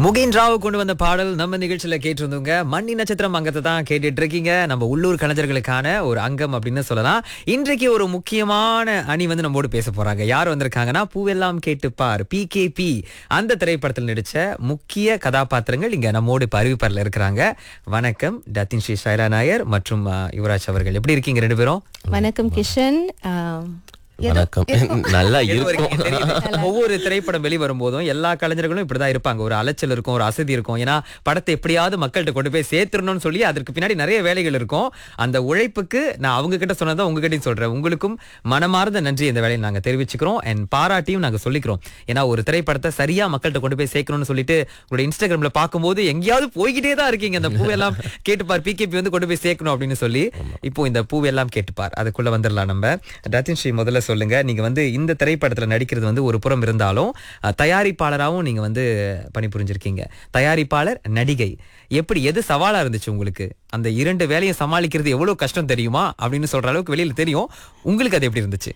முகின் ராவ் கொண்டு வந்த பாடல் நம்ம நிகழ்ச்சியில கேட்டிருந்தோங்க மண்ணி நட்சத்திரம் அங்கத்தை தான் கேட்டுட்டு இருக்கீங்க நம்ம உள்ளூர் கலைஞர்களுக்கான ஒரு அங்கம் அப்படின்னு சொல்லலாம் இன்றைக்கு ஒரு முக்கியமான அணி வந்து நம்மோடு பேச போறாங்க யார் வந்திருக்காங்கன்னா பூவெல்லாம் கேட்டுப்பார் பி கே பி அந்த திரைப்படத்தில் நடிச்ச முக்கிய கதாபாத்திரங்கள் இங்க நம்மோடு இப்ப அறிவிப்பரில் இருக்கிறாங்க வணக்கம் டத்தின் ஸ்ரீ ஷைலா நாயர் மற்றும் அஹ், யுவராஜ் அவர்கள் எப்படி இருக்கீங்க ரெண்டு பேரும் வணக்கம் கிஷன் ஆம், வணக்கம் நல்லா எது வரைக்கும் இருக்கும் தெரியுது. ஒவ்வொரு திரைப்படம் வெளிவரும்போதும் எல்லா கலைஞர்களும் இப்படிதான் இருப்பாங்க ஒரு அலைச்சல் இருக்கும் ஒரு அசதி இருக்கும் ஏன்னா படத்தை எப்படியாவது மக்கள்கிட்ட கொண்டு போய் சேர்த்துடணும்னு சொல்லி அதற்கு பின்னாடி நிறைய வேலைகள் இருக்கும் அந்த உழைப்புக்கு நான் அவங்க கிட்ட சொன்னதான் உங்ககிட்டயும் சொல்றேன் உங்களுக்கும் மனமார்ந்த நன்றி இந்த வேலையை நாங்க தெரிவிச்சுக்கிறோம் அண்ட் பாராட்டியும் நாங்க சொல்லிக்கிறோம் ஏன்னா ஒரு திரைப்படத்தை சரியா மக்கள்கிட்ட கொண்டு போய் சேர்க்கணும்னு சொல்லிட்டு உங்களுடைய இன்ஸ்டாகிராம்ல பார்க்கும்போது எங்கேயாவது போய்கிட்டே தான் இருக்கீங்க அந்த பூவெல்லாம் கேட்டுப்பார் பிகேபி வந்து கொண்டு போய் சேர்க்கணும் அப்படின்னு சொல்லி இப்போ இந்த பூவெல்லாம் கேட்டுப்பார் அதுக்குள்ள வந்துடலாம் நம்ம ரத்தின் ஸ்ரீ முதல்ல சொல்லுங்க நீங்க வந்து இந்த திரைப்படத்துல நடிக்கிறது வந்து ஒரு புறம் இருந்தாலும் அஹ், தயாரிப்பாளராகவும் நீங்க வந்து பணிபுரிஞ்சிருக்கீங்க தயாரிப்பாளர் நடிகை எப்படி எது சவாலா இருந்துச்சு உங்களுக்கு அந்த இரண்டு வேலையை சமாளிக்கிறது எவ்வளவு கஷ்டம் தெரியுமா அப்படின்னு சொல்ற அளவுக்கு வெளியில தெரியும் உங்களுக்கு அது எப்படி இருந்துச்சு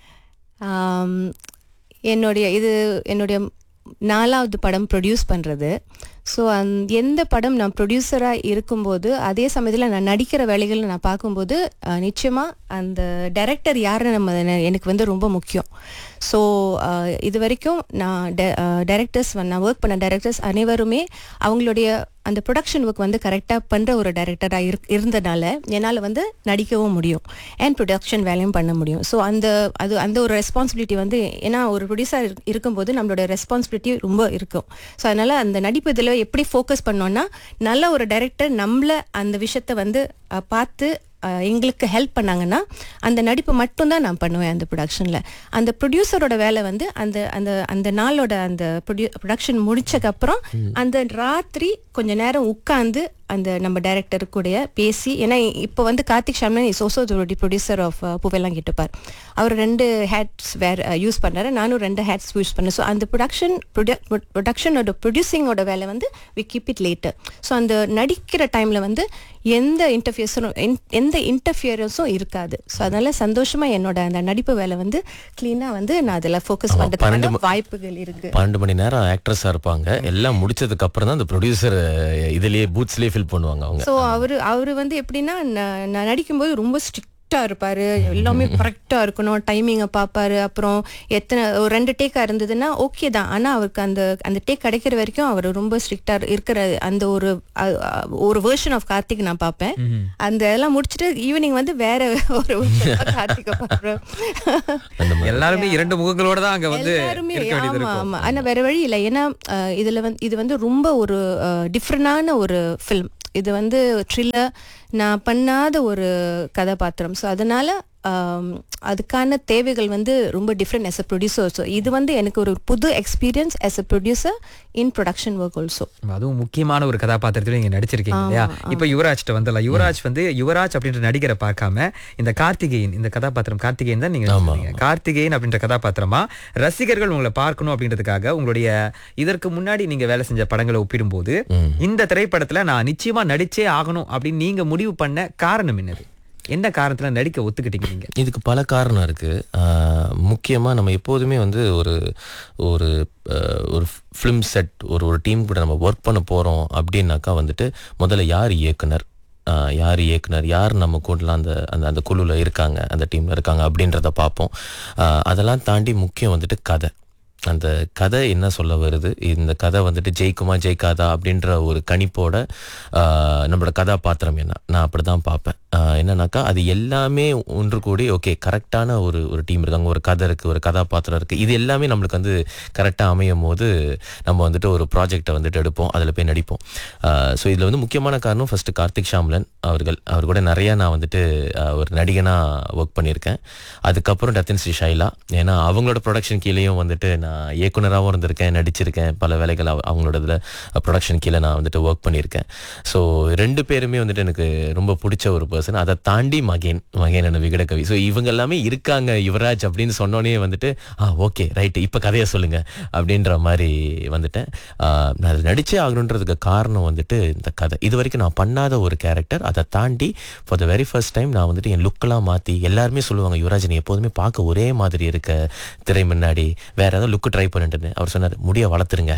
ஆம், என்னுடைய இது என்னுடைய நாலாவது படம் ப்ரொடியூஸ் பண்ணுறது ஸோ அந் எந்த படம் நான் ப்ரொடியூசராக இருக்கும்போது அதே சமயத்தில் நான் நடிக்கிற வேலைகளை நான் பார்க்கும்போது நிச்சயமாக அந்த டைரக்டர் யாருன்னு நம்ம என- எனக்கு வந்து ரொம்ப முக்கியம் ஸோ இது வரைக்கும் நான் டைரக்டர்ஸ் நான் ஒர்க் பண்ண டைரக்டர்ஸ் அனைவருமே அவங்களுடைய அந்த ப்ரொடக்ஷன் ஒர்க் வந்து கரெக்டாக பண்ணுற ஒரு டைரக்டராக இரு இருந்தனால என்னால் வந்து நடிக்கவும் முடியும் அண்ட் ப்ரொடக்ஷன் வேலையும் பண்ண முடியும் ஸோ அந்த அது அந்த ஒரு ரெஸ்பான்சிபிலிட்டி வந்து ஏன்னா ஒரு ப்ரொடியூசர் இருக்கும்போது நம்மளோட ரெஸ்பான்சிபிலிட்டி ரொம்ப இருக்கும் ஸோ அதனால் அந்த நடிப்பு இதில் எப்படி ஃபோக்கஸ் பண்ணோன்னா நல்ல ஒரு டைரக்டர் நம்மளை அந்த விஷயத்தை வந்து அஹ், பார்த்து அஹ், எங்களுக்கு ஹெல்ப் பண்ணாங்கன்னா அந்த நடிப்பு மட்டும்தான் நான் பண்ணுவேன் அந்த ப்ரொடக்ஷனில் அந்த ப்ரொடியூசரோட வேலை வந்து அந்த அந்த அந்த நாளோட அந்த ப்ரொடியூ ப்ரொடக்ஷன் முடிச்சக்கப்புறம் அந்த ராத்திரி கொஞ்ச நேரம் உட்காந்து அந்த நம்ம டைரக்டர் கூட பேசி ஏன்னா இப்போ வந்து Karthik Shaman is also producer of Poovellam Kettupaar அவர் ரெண்டு ஹேட்ஸ் வேற யூஸ் பண்ணாரு நானும் ரெண்டு ஹேட்ஸ் யூஸ் பண்ணேன் ஸோ அந்த ப்ரொடக்ஷன் ப்ரொடக்ஷனோட ப்ரொடியூசிங்கோட வேலை வந்து we keep it later so அந்த நடிக்கிற டைமில் வந்து எந்த இன்டர்ஃபியர்ஸும் எந்த இன்டர்ஃபியரன்ஸும் இருக்காது ஸோ அதனால சந்தோஷமா என்னோட அந்த நடிப்பு வேலை வந்து க்ளீனாக வந்து நான் அதில் ஃபோக்கஸ் ஆமா, பண்ணுறதுக்கான பன்னெண்டு ம- வாய்ப்புகள் இருக்கு பன்னெண்டு மணி நேரம் ஆக்ட்ரஸா இருப்பாங்க எல்லாம் முடிச்சதுக்கு அப்புறம் தான் அந்த ப்ரொடியூசர் இதுலயே பூத்ஸ்லயே ஃபில் பண்ணுவாங்க அவங்க ஸோ அவரு அவரு வந்து எப்படின்னா நான் நான் நடிக்கும்போது ரொம்ப ஸ்ட்ரிக்டா இருப்பாரு எல்லாமே கரெக்டா இருக்கணும் டைமிங்கை பார்ப்பாரு அப்புறம் எத்தனை ஒரு ரெண்டு டேக்கா இருந்ததுன்னா ஓகே தான் ஆனா அவருக்கு அந்த அந்த டேக் கிடைக்கிற வரைக்கும் அவர் ரொம்ப ஸ்ட்ரிக்டா இருக்கிற அந்த ஒரு அ- அ- ஒரு வேர்ஷன் ஆஃப் கார்த்திக் நான் பார்ப்பேன் அந்த எல்லாம் முடிச்சுட்டு ஈவினிங் வந்து வேற ஒரு version of கார்த்திகை பார்ப்பேன் அந்த மாதிரி எல்லாருமே இரண்டு முகங்களோட தான் அங்க வந்து எல்லாருமே இருக்க வேண்டியது ஆமா இருக்கும் ஆமா ஆனா வேற வழி இல்லை ஏன்னா அஹ், இதுல வந்து இது வந்து ரொம்ப ஒரு டிஃப்ரெண்டான ஒரு ஃபிலிம் இது வந்து த்ரில்லர் நான் பண்ணாத ஒரு கதாபாத்திரம் ஸோ அதனால ஆம், அதுக்கான தேவைகள் வந்து ரொம்ப different as a producer so இது வந்து எனக்கு ஒரு புது experience as a producer in production work also அதுவும் முக்கியமான ஒரு கதாபாத்திரத்துல நீங்க நடிச்சிருக்கீங்க இல்லையா இப்ப யுவராஜ்ட்ட வந்துடலாம் யுவராஜ் வந்து யுவராஜ் அப்படின்ற நடிகரை பார்க்காம இந்த கார்த்திகேயன் இந்த கதாபாத்திரம் கார்த்திகேயன் தான் நீங்க சொன்னீங்க கார்த்திகேயன் அப்படின்ற கதாபாத்திரமா ரசிகர்கள் உங்களை பார்க்கணும் அப்படின்றதுக்காக உங்களுடைய இதற்கு முன்னாடி நீங்க வேலை செஞ்ச படங்களை ஒப்பிடும்போது இந்த திரைப்படத்துல நான் நிச்சயமா நடிச்சே ஆகணும் அப்படின்னு நீங்க முடிவு பண்ண காரணம் என்னது என்ன காரணத்துல நடிக்க ஒத்துக்கிட்டீங்க நீங்க இதுக்கு பல காரணம் இருக்கு ஆஹ் முக்கியமா நம்ம எப்போதுமே வந்து ஒரு ஒரு ஆஹ் ஒரு ஃபிலிம் செட் ஒரு ஒரு டீம் கூட நம்ம ஒர்க் பண்ண போறோம் அப்படின்னாக்கா வந்துட்டு முதல்ல யார் இயக்குனர் ஆஹ் யார் இயக்குனர் யார் நம்ம கூடலாம் அந்த அந்த அந்த குழுவில் இருக்காங்க அந்த டீமில் இருக்காங்க அப்படின்றத பார்ப்போம் ஆஹ் அதெல்லாம் தாண்டி முக்கியம் வந்துட்டு கதை அந்த கதை என்ன சொல்ல வருது இந்த கதை வந்துட்டு ஜெயிக்குமா ஜெயிக்காதா அப்படின்ற ஒரு கணிப்போட ஆஹ், நம்மளோட கதாபாத்திரம் என்ன நான் அப்படி தான் பார்ப்பேன் ஆஹ், என்னன்னாக்கா அது எல்லாமே ஒன்று கூடி ஓகே கரெக்டான ஒரு ஒரு டீம் இருக்காங்க ஒரு கதை இருக்குது ஒரு கதாபாத்திரம் இருக்குது இது எல்லாமே நம்மளுக்கு வந்து கரெக்டாக அமையும் போது நம்ம வந்துட்டு ஒரு ப்ராஜெக்டை வந்துட்டு எடுப்போம் அதில் போய் நடிப்போம் ஸோ இதில் வந்து முக்கியமான காரணம் ஃபர்ஸ்ட் கார்த்திக் ஷாம்லன் அவர்கள் அவர் கூட நிறைய நான் வந்துட்டு ஆஹ், ஒரு நடிகனாக ஒர்க் பண்ணியிருக்கேன் அதுக்கப்புறம் ரத்தின் ஸ்ரீ ஷைலா ஏன்னா அவங்களோட ப்ரொடக்ஷன் கீழேயும் வந்துட்டு நான் இயக்குனராகவும் இருந்திருக்கேன் நடிச்சிருக்கேன் பல வேலைகள் அவ- அவங்களோட இதில் ப்ரொடக்ஷன் கீழே நான் வந்துட்டு ஒர்க் பண்ணியிருக்கேன் ஸோ ரெண்டு பேருமே வந்துட்டு எனக்கு ரொம்ப பிடிச்ச ஒரு பர்சன் அதை தாண்டி மகேன் மகேன் என்ன விகடகவி ஸோ இவங்க எல்லாமே இருக்காங்க யுவராஜ் அப்படின்னு சொன்னோன்னே வந்துட்டு ஆ ஓகே ரைட்டு இப்போ கதையை சொல்லுங்க அப்படின்ற மாதிரி வந்துட்டேன் ஆஹ், நான் அதில் நடிச்சே ஆகணுன்றதுக்கு காரணம் வந்துட்டு இந்த கதை இது வரைக்கும் நான் பண்ணாத ஒரு கேரக்டர் அதை தாண்டி for the very first time நான் வந்துட்டு என் லுக்கெல்லாம் மாற்றி எல்லாருமே சொல்லுவாங்க யுவராஜ் நீ எப்போதுமே பார்க்க ஒரே மாதிரி இருக்க திரை முன்னாடி வேற ஏதாவது லுக்கு ட்ரை பண்ணிட்டு அவர் சொன்னார் முடிய வளர்த்துருங்க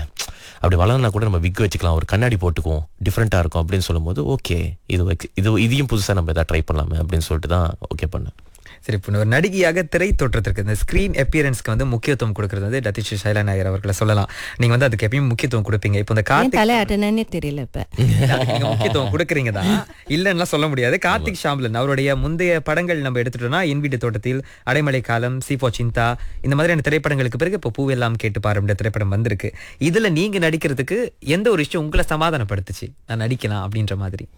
அப்படி வளர்னா கூட நம்ம விக் வச்சுக்கலாம் ஒரு கண்ணாடி போட்டுக்குவோம் டிஃப்ரெண்ட்டாக இருக்கும் அப்படின்னு சொல்லும்போது ஓகே இது வச்சு- இது இதையும் புதுசாக நம்ம எதாவது ட்ரை பண்ணலாமே அப்படின்னு சொல்லிட்டு தான் ஓகே பண்ணேன் சரி இப்போ ஒரு நடிகையாக திரை தோற்றத்திற்கு இந்த ஸ்கிரீன் அப்பியரன்ஸ்க்கு வந்து முக்கியத்துவம் கொடுக்கறது வந்து டத்திஷ் சைலா நாயர் அவர்களை சொல்லலாம் நீங்க வந்து அதுக்கு எப்பயும் முக்கியத்துவம் கொடுப்பீங்க இப்போ இந்த ஏன் கார்த்திக் தலை ஆட்டினே தெரியல இப்ப நீங்க முக்கியத்துவம் கொடுக்குறீங்க தான் இல்லைன்னா சொல்ல முடியாது கார்த்திக் ஷாம்லன் அவருடைய முந்தைய படங்கள் நம்ம எடுத்துட்டோம்னா என் வீட்டு தோட்டத்தில் அடைமழை காலம் சீபோ சிந்தா இந்த மாதிரியான திரைப்படங்களுக்கு பிறகு இப்போ பூவெல்லாம் கேட்டு பாருன்ற திரைப்படம் வந்திருக்கு இதுல நீங்க நடிக்கிறதுக்கு எந்த ஒரு விஷயம் உங்களை சமாதானப்படுத்துச்சு நான் நடிக்கலாம் அப்படின்ற மாதிரி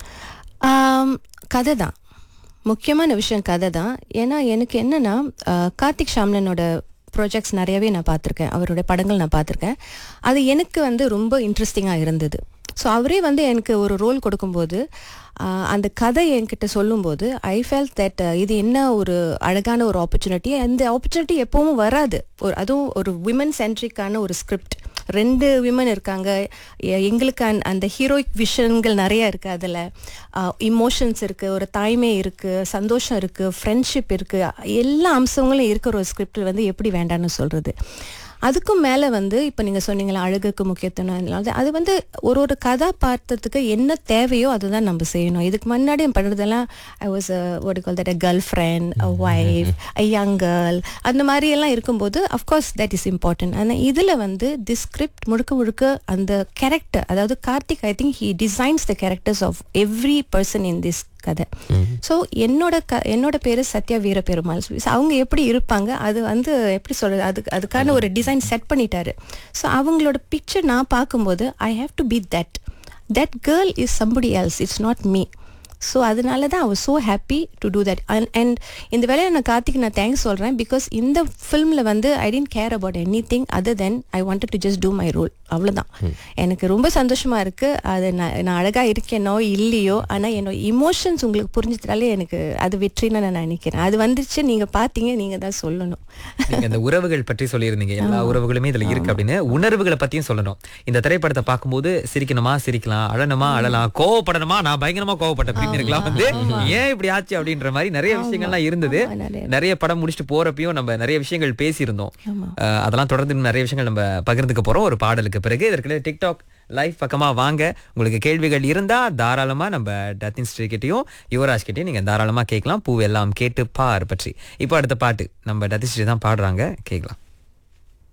ஆம், கதை தான் முக்கியமான விஷயம் கதை தான் ஏன்னா எனக்கு என்னன்னா ஆஹ், கார்த்திக் ஷாம்லனோட ப்ராஜெக்ட்ஸ் நிறையவே நான் பார்த்துருக்கேன் அவருடைய படங்கள் நான் பார்த்துருக்கேன் அது எனக்கு வந்து ரொம்ப இன்ட்ரெஸ்டிங்காக இருந்தது ஸோ அவரே வந்து எனக்கு ஒரு ரோல் கொடுக்கும்போது ஆஹ், அந்த கதை என்கிட்ட சொல்லும்போது ஐ ஃபெல் தட் இது என்ன ஒரு அழகான ஒரு ஆப்பர்ச்சுனிட்டி அந்த ஆப்பர்ச்சுனிட்டி எப்பவும் வராது ஒரு அதுவும் ஒரு விமன் சென்ட்ரிக்கான ஒரு ஸ்கிரிப்ட் ரெண்டு விமன் இருக்காங்க எ- எங்களுக்கு அந்த- அந்த ஹீரோயிக் விஷன்கள் நிறைய இருக்கு அதில் இமோஷன்ஸ் இருக்கு ஒரு தாய்மை இருக்கு சந்தோஷம் இருக்கு ஃப்ரெண்ட்ஷிப் இருக்கு எல்லா அம்சங்களும் இருக்கிற ஒரு ஸ்கிரிப்ட் வந்து எப்படி வேண்டாம்னு சொல்றது அதுக்கும் மேலே வந்து இப்போ நீங்கள் சொன்னீங்களா அழகுக்கு முக்கியத்துவம் அதனால அது வந்து ஒரு ஒரு கதாபாத்திரத்துக்கு என்ன தேவையோ அதுதான் நம்ம செய்யணும் இதுக்கு முன்னாடி பண்ணுறதெல்லாம் I was what call that a girl friend a wife a young girl அந்த மாதிரி எல்லாம் இருக்கும்போது அஃப்கோர்ஸ் தட் இஸ் இம்பார்ட்டன்ட் ஆனால் இதில் வந்து தி ஸ்கிரிப்ட் முழுக்க முழுக்க அந்த கேரக்டர் அதாவது Karthik I think he designs the characters of every person in this கதை ஸோ என்னோட க என்னோட பேரு சத்யா வீர பெருமாள் So, அவங்க எப்படி இருப்பாங்க அது வந்து எப்படி சொல்றது அதுக்கு அதுக்கான ஒரு டிசைன் செட் பண்ணிட்டாரு ஸோ அவங்களோட பிக்சர் நான் பார்க்கும்போது I have to be that that girl is somebody else it's not me so அதனால தான் அவர் so happy to do that and and இந்த வேலையை நான் கார்த்திக் நான் தேங்க்ஸ் சொல்கிறேன் பிகாஸ் இந்த ஃபில்மில் வந்து I don't care about anything other then I wanted to just do my role அவ்வளோதான் எனக்கு ரொம்ப சந்தோஷமாக இருக்குது அது நான் நான் அழகாக இருக்கேனோ இல்லையோ ஆனால் என்னோட இமோஷன்ஸ் உங்களுக்கு புரிஞ்சதுனாலே எனக்கு அது வெற்றின்னு நான் நினைக்கிறேன் அது வந்துச்சு நீங்கள் பார்த்தீங்க நீங்கள் தான் சொல்லணும் நீங்க இந்த உறவுகள் பற்றி சொல்லியிருந்தீங்க எல்லா உறவுகளுமே இதுல இருக்கு அப்படின்னு உணர்வுகளை பத்தியும் சொல்லணும் இந்த திரைப்படத்தை பார்க்கும்போது சிரிக்கணுமா சிரிக்கலாம் அழணுமா அழலாம் கோவப்படணுமா நான் பயங்கரமா கோவப்பட்டேன் பிரிஞ்சிருக்கலாம் வந்து ஏன் இப்படி ஆச்சு அப்படின்ற மாதிரி நிறைய விஷயங்கள்லாம் இருந்தது ஆமா, நிறைய. நிறைய படம் முடிச்சுட்டு போறப்பையும் நம்ம நிறைய விஷயங்கள் பேசியிருந்தோம் ஆமா. அஹ், அதெல்லாம் தொடர்ந்து இன்னும் நிறைய விஷயங்கள் நம்ம பகிர்ந்துக்க போறோம் ஒரு பாடலுக்கு பிறகு இதற்கு டிக்டாக் லைவ் பக்கமா வாங்க உங்களுக்கு கேள்விகள் இருந்தா தாராளமா நம்ம டத்தின் ஸ்ரீ கிட்டயும் யுவராஜ் கிட்டயும் நீங்க தாராளமா கேட்கலாம் பூவெல்லாம் கேட்டு பார் பற்றி இப்போ அடுத்த பாட்டு நம்ம டத்தின் ஸ்ரீ தான் பாடுறாங்க கேட்கலாம்